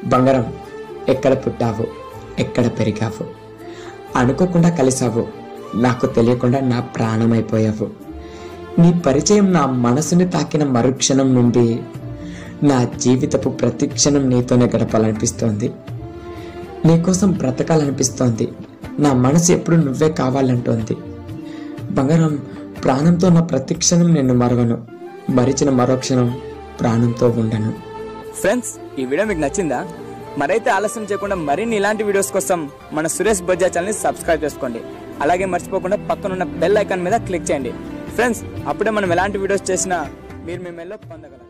బంగారం ఎక్కడ పుట్టావు ఎక్కడ పెరిగావు అనుకోకుండా కలిసావు నాకు తెలియకుండా నా ప్రాణమైపోయావు నీ పరిచయం నా మనసుని తాకిన మరుక్షణం నుండి నా జీవితపు ప్రతి క్షణం నీతోనే గడపాలనిపిస్తోంది నీకోసం బ్రతకాలనిపిస్తోంది నా మనసు ఎప్పుడు నువ్వే కావాలంటోంది బంగారం ప్రాణంతో నా ప్రతి క్షణం నిన్ను మరవను మరిచిన మరో క్షణం ప్రాణంతో ఉండను ఫ్రెండ్స్ ఈ వీడియో మీకు నచ్చిందా మరైతే ఆలస్యం చేయకుండా మరిన్ని ఇలాంటి వీడియోస్ కోసం మన సురేష్ బజ్జా ఛానల్ని సబ్స్క్రైబ్ చేసుకోండి అలాగే మర్చిపోకుండా పక్కనున్న బెల్ ఐకాన్ మీద క్లిక్ చేయండి ఫ్రెండ్స్ అప్పుడే మనం ఎలాంటి వీడియోస్ చేసినా మీరు మీ మెల్లో పొందగలరు